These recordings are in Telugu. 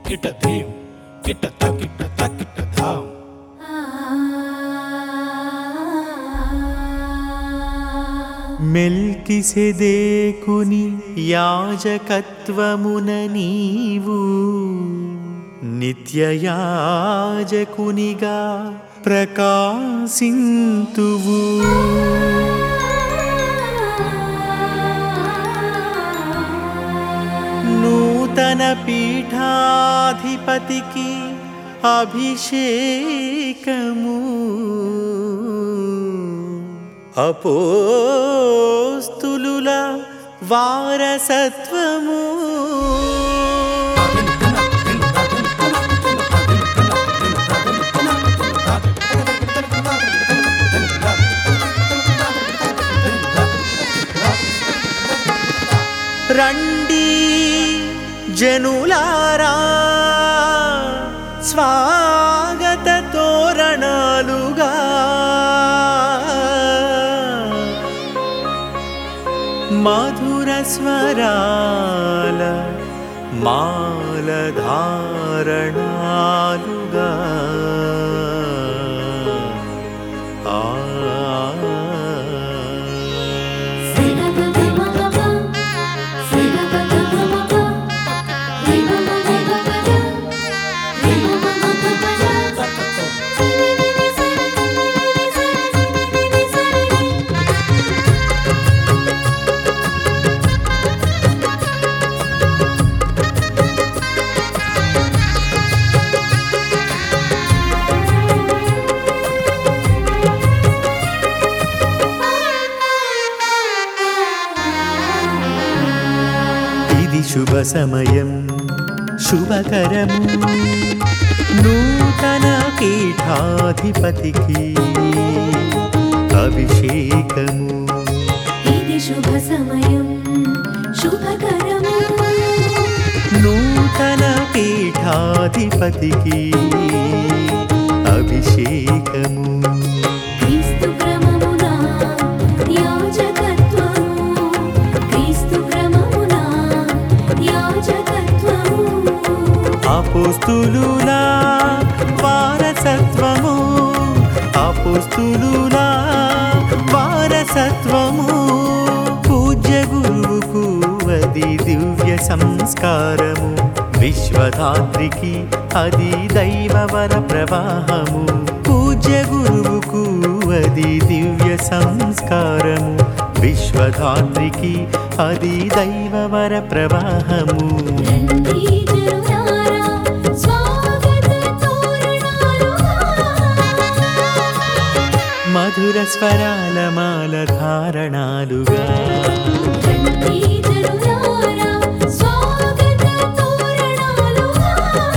కిట ధీం కిట తకిట తకిట ధాం మెల్కిసెదేకుని యాజకత్వమున నీవు నిత్యయాజకునిగా ప్రకాశింతువు నూతన పీఠాధిపతికి అభిషేకము అపోస్తులుల వారసత్వము రండి జనులారా స్వాగత తోరణాలుగా మధుర స్వరాల మాలధారణాలుగా ఆ ఇది శుభ సమయం శుభకరము నూతన పీఠాధిపతికి అభిషేకము ఇది శుభ సమయం శుభకరము నూతన పీఠాధిపతికి అభిషేకము క్రీస్తు క్రమమున యాజకత్వము క్రీస్తు క్రమమున యాజకత్వము అపోస్తులులా వారసత్వము అపోస్తులులా వారసత్వము పూజ్య గురువుకు అది దివ్య సంస్కారము విశ్వధాత్రికి అది దైవవర ప్రవాహము పూజ్య గురువుకు అది దివ్య సంస్కారము విశ్వధాత్రికి అది దైవవర ప్రవాహము రండి జనులారా స్వాగత తోరణాలుగా మధుర స్వరాల మాల ధారణాలుగా రండి జనులారా స్వాగత తోరణాలుగా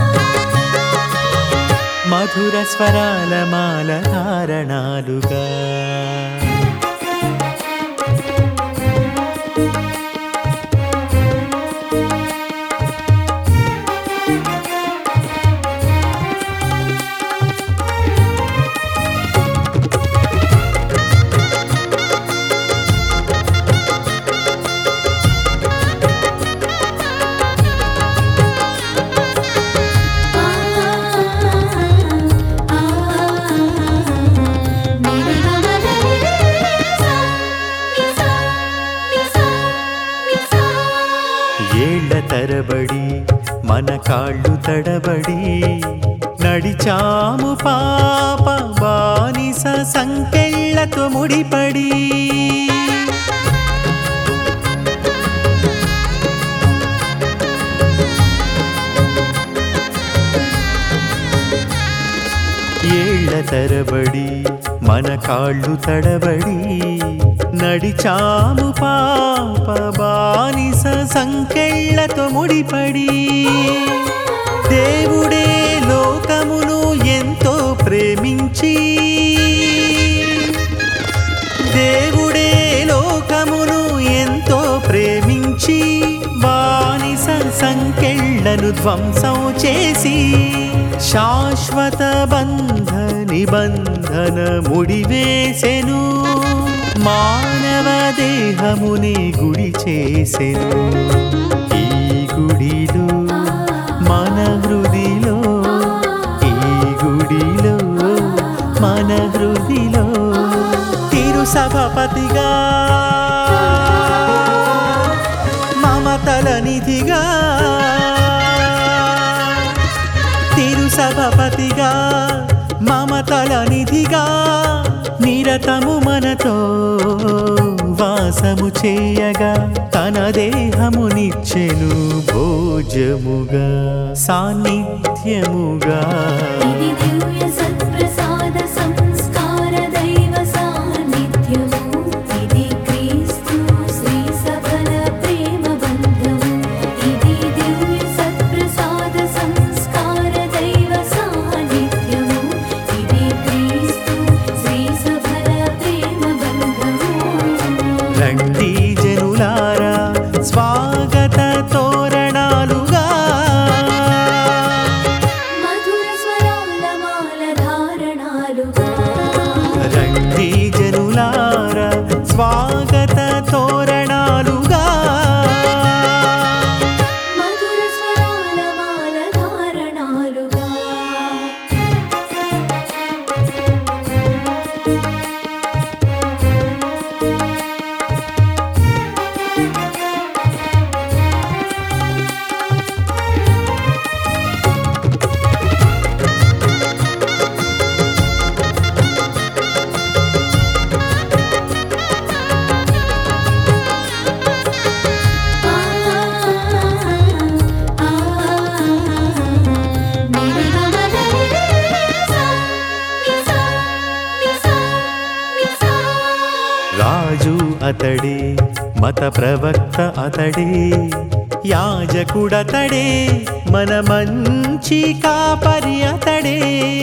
మధుర స్వరాల మాల ధారణాలుగా ఏళ్ల తరబడి మన కాళ్ళు తడబడి నడిచాము పాప బానిస సంకెళ్ళతో ముడిపడి ఏళ్ల తరబడి మన కాళ్ళు తడబడి నడిచాము పాప బానిస సంకెళ్ళతో ముడిపడి దేవుడే లోకమును ఎంతో ప్రేమించి దేవుడే లోకమును ఎంతో ప్రేమించి బానిస సంకెళ్ళను ధ్వంసం చేసి శాశ్వత బంధ నిబంధన ముడివేసెను మానవ దేహముని గుడి చేసెను ఈ గుడిలో మన హృదయ సభపతిగా మమతల నిధిగా తిరు సభపతిగా మమతల నిధిగా నిరతము మనతో వాసము చేయగా తన దేహమునిచ్చెను భోజముగా సాన్నిధ్యముగా ఇది దివ్య సత్ప్రసాద సంస్కార దైవ సాన్నిధ్యము ఇది క్రీస్తు శ్రీ సఫల ప్రేమ బంధము ఇది దివ్య సత్ప్రసాద సంస్కార దైవ సాన్నిధ్యము ఇది క్రీస్తు శ్రీ సఫల ప్రేమ బంధము రండి జనులారా స్వాగత తోరణాలుగా మధుర స్వరాల మాల ధారణాలుగా రండి జనులారా స్వాగత తోరణాలుగా మధుర స్వరాల మాల ధారణాలుగా ఆ ఆ మేరే గమన నిసా నిసా నిసా నిసా రాజు అతడే మత ప్రవక్త అతడే యాజకుడతడే మన మంచి కాపరి అతడే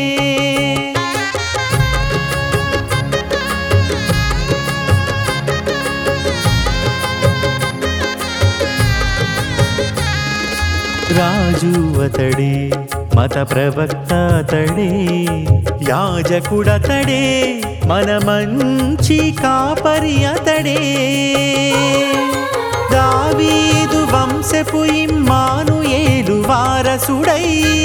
రాజు అతడే మత ప్రవక్త అతడే యాజకుడతడే మన మంచి కాపరి అతడే దావీదు వంశపు ఇమ్మాను ఏలు వారసుడై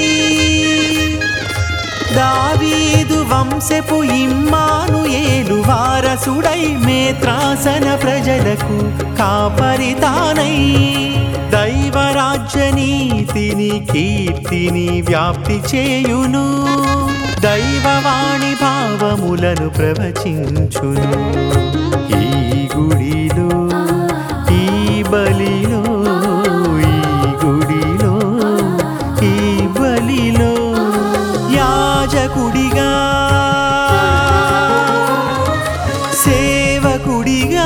దావీదు వంశపు ఇమ్మాను ఏలు వారసుడై మేత్రాసన ప్రజలకు కాపరితానై దైవరాజ్య నీతిని కీర్తిని వ్యాప్తి చేయును దైవవాణి భావములను ప్రవచించును ఈ గుడిలో ఈ బలిలో ఈ గుడిలో ఈ బలిలో యాజకుడిగా సేవకుడిగా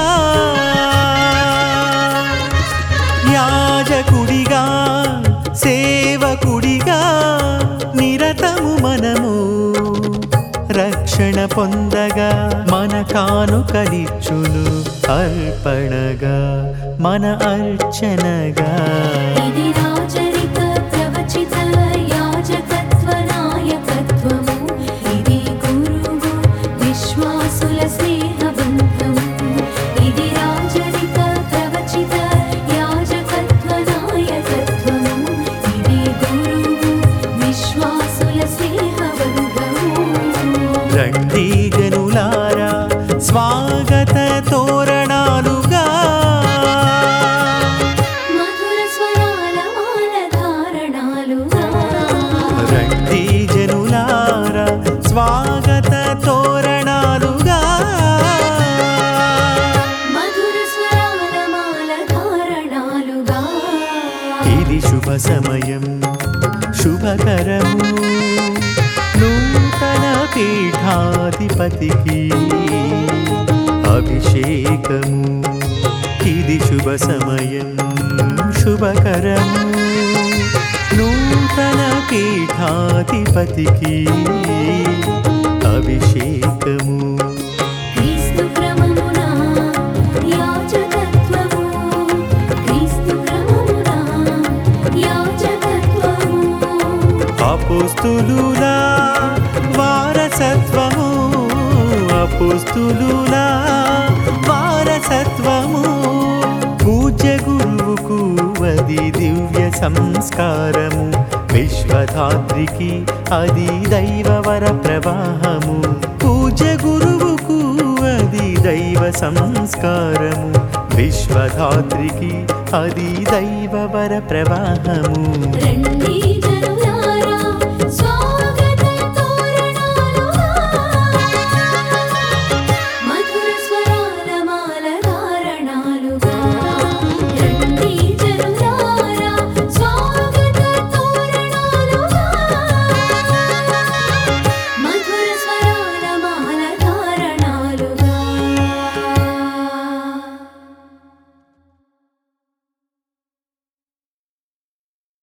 యాజకుడిగా సేవకుడిగా నిరతము మనము రక్షణ పొందగా మన కానుకలిచ్చును అర్పణగా మన అర్చనగా ఇది రాజరిక ప్రవచిత యాజకత్వ నాయకత్వము ఇది గురువు విశ్వాసుల స్నేహ బంధము ఇది రాజరిక ప్రవచిత యాజకత్వ నాయకత్వము ఇది గురువు విశ్వాసుల స్నేహ బంధము రండి జనులారా స్వాగత తోరణాలుగా మధుర స్వరాల మాల ధారణాలుగా రండి జనులారా స్వాగత తోరణాలుగా మధుర స్వరాల మాల ధారణాలుగా ఇది శుభ సమయం శుభకరము నూతన పీఠాధిపతికి అభిషేకము ఇది శుభ సమయం శుభకరము నూతన పీఠాధిపతికి అభిషేకము క్రీస్తు క్రమమున యాజకత్వము క్రీస్తు క్రమమున యాజకత్వము అపోస్తులులా వారసత్వము అపోస్తులులా వారసత్వము పూజ్య గురువుకు అది దివ్య సంస్కారము విశ్వధాత్రికి అది దైవవర ప్రవాహము పూజ్య గురువుకు అది అది దైవ సంస్కారము విశ్వధాత్రికి అది దైవ వర ప్రవాహము రండి జనులారా